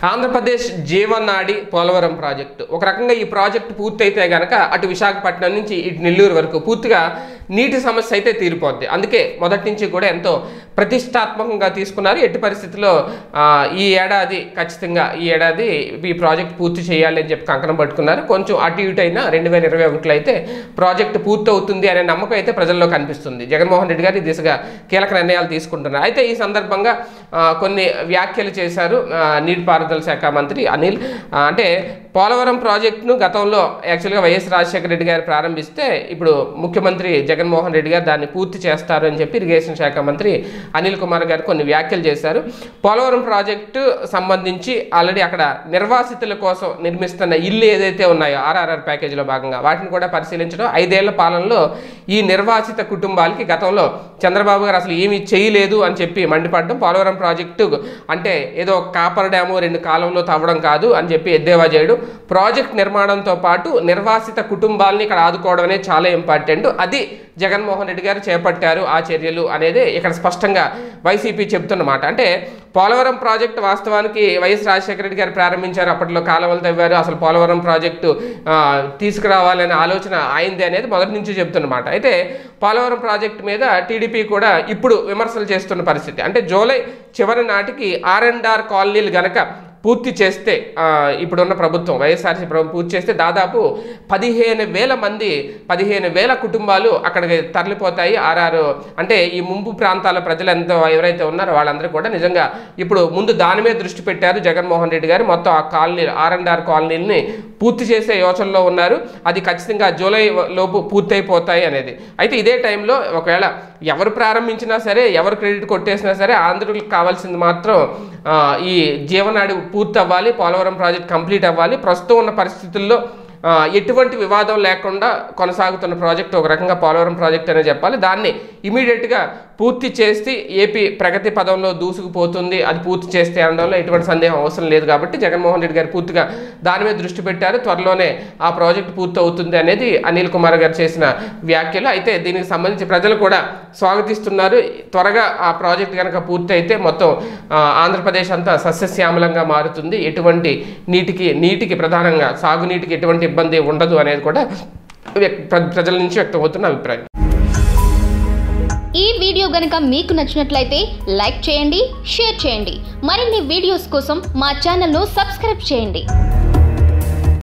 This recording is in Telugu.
ఆంధ్రప్రదేశ్ జీవనాడి పోలవరం ప్రాజెక్టు ఒక రకంగా ఈ ప్రాజెక్టు పూర్తయితే గనక అటు విశాఖపట్నం నుంచి ఇటు నెల్లూరు వరకు పూర్తిగా నీటి సమస్య అయితే తీరిపోద్ది అందుకే మొదటి నుంచి కూడా ఎంతో ప్రతిష్టాత్మకంగా తీసుకున్నారు ఎట్టి పరిస్థితుల్లో ఆ, ఈ ఏడాది ఖచ్చితంగా ఈ ఏడాది ఈ ప్రాజెక్ట్ పూర్తి చేయాలి అని చెప్పి కంకణం పట్టుకున్నారు కొంచెం అటు ఇటు అయినా రెండు వేల ఇరవై ఒకటిలో అయితే ప్రాజెక్టు పూర్తి అవుతుంది అనే నమ్మకం అయితే ప్రజల్లో కనిపిస్తుంది జగన్మోహన్ రెడ్డి గారు ఈ దిశగా కీలక నిర్ణయాలు తీసుకుంటున్నారు అయితే ఈ సందర్భంగా ఆ, కొన్ని వ్యాఖ్యలు చేశారు ఆ, నీటిపారుదల శాఖ మంత్రి అనిల్ ఆ, అంటే పోలవరం ప్రాజెక్టును గతంలో యాక్చువల్గా వైఎస్ రాజశేఖర రెడ్డి గారు ప్రారంభిస్తే ఇప్పుడు ముఖ్యమంత్రి జగన్మోహన్ రెడ్డి గారు దాన్ని పూర్తి చేస్తారు అని చెప్పి ఇరిగేషన్ శాఖ మంత్రి అనిల్ కుమార్ గారు కొన్ని వ్యాఖ్యలు చేశారు పోలవరం ప్రాజెక్టు సంబంధించి ఆల్రెడీ అక్కడ నిర్వాసితుల కోసం నిర్మిస్తున్న ఇల్లు ఏదైతే ఉన్నాయో ఆర్ఆర్ఆర్ ప్యాకేజీలో భాగంగా వాటిని కూడా పరిశీలించడం ఐదేళ్ల పాలనలో ఈ నిర్వాసిత కుటుంబాలకి గతంలో చంద్రబాబు గారు అసలు ఏమీ చేయలేదు అని చెప్పి మండిపడడం పోలవరం ప్రాజెక్టు అంటే ఏదో కాపర్ డ్యాము రెండు కాలంలో తవ్వడం కాదు అని చెప్పి ఎద్దేవా చేయడం ప్రాజెక్ట్ నిర్మాణంతో పాటు నిర్వాసిత కుటుంబాలని ఇక్కడ ఆదుకోవడం అనేది చాలా ఇంపార్టెంట్ అది జగన్మోహన్ రెడ్డి గారు చేపట్టారు ఆ చర్యలు అనేది ఇక్కడ స్పష్టంగా వైసీపీ చెబుతున్నమాట అంటే పోలవరం ప్రాజెక్టు వాస్తవానికి వైఎస్ రాజశేఖర రెడ్డి గారు ప్రారంభించారు అప్పట్లో కాలువలు తవ్వారు అసలు పోలవరం ప్రాజెక్టు ఆ, తీసుకురావాలనే ఆలోచన అయింది అనేది మొదటి నుంచి చెబుతున్నమాట అయితే పోలవరం ప్రాజెక్టు మీద టీడీపీ కూడా ఇప్పుడు విమర్శలు చేస్తున్న పరిస్థితి అంటే జూలై చివరి నాటికి ఆర్ అండ్ ఆర్ కాలనీలు గనక పూర్తి చేస్తే ఆ, ఇప్పుడున్న ప్రభుత్వం వైఎస్ఆర్సీ ప్రభుత్వం పూర్తి చేస్తే దాదాపు పదిహేను వేల మంది పదిహేను వేల కుటుంబాలు అక్కడికి తరలిపోతాయి ఆర్ఆర్ అంటే ఈ ముంపు ప్రాంతాల ప్రజలు ఎంత ఎవరైతే ఉన్నారో వాళ్ళందరూ కూడా నిజంగా ఇప్పుడు ముందు దాని మీద దృష్టి పెట్టారు జగన్మోహన్ రెడ్డి గారు మొత్తం ఆ కాలనీ ఆర్ అండ్ ఆర్ కాలనీలని పూర్తి చేసే యోచనలో ఉన్నారు అది ఖచ్చితంగా జూలై లోపు పూర్తయిపోతాయి అనేది అయితే ఇదే టైంలో ఒకవేళ ఎవరు ప్రారంభించినా సరే ఎవరు క్రెడిట్ కొట్టేసినా సరే ఆంధ్రులకు కావాల్సింది మాత్రం ఆ, ఈ జీవనాడి పూర్తి అవ్వాలి పోలవరం ప్రాజెక్ట్ కంప్లీట్ అవ్వాలి ప్రస్తుతం ఉన్న పరిస్థితుల్లో ఆ, ఎటువంటి వివాదం లేకుండా కొనసాగుతున్న ప్రాజెక్ట్ ఒక రకంగా పోలవరం ప్రాజెక్ట్ అనే చెప్పాలి దాన్ని ఇమీడియట్గా పూర్తి చేసి ఏపీ ప్రగతి పదంలో దూసుకుపోతుంది అది పూర్తి చేస్తే అనడంలో ఎటువంటి సందేహం అవసరం లేదు కాబట్టి జగన్మోహన్ రెడ్డి గారు పూర్తిగా దాని మీద దృష్టి పెట్టారు త్వరలోనే ఆ ప్రాజెక్ట్ పూర్తి అవుతుంది అనేది అనిల్ కుమార్ గారు చేసిన వ్యాఖ్యలు అయితే దీనికి సంబంధించి ప్రజలు కూడా స్వాగతిస్తున్నారు త్వరగా ఆ ప్రాజెక్ట్ కనుక పూర్తి అయితే మొత్తం ఆ, ఆంధ్రప్రదేశ్ అంతా సస్యశ్యామలంగా మారుతుంది ఎటువంటి నీటికి నీటికి ప్రధానంగా సాగునీటికి ఎటువంటి ఇబ్బంది ఉండదు అనేది కూడా వ్యక్- ప్ర- ప్రజల నుంచి వ్యక్తమవుతున్న అభిప్రాయం ఈ వీడియో గనుక మీకు నచ్చినట్లయితే లైక్ చేయండి షేర్ చేయండి మరిన్ని వీడియోస్ కోసం మా ఛానల్ను సబ్స్క్రైబ్ చేయండి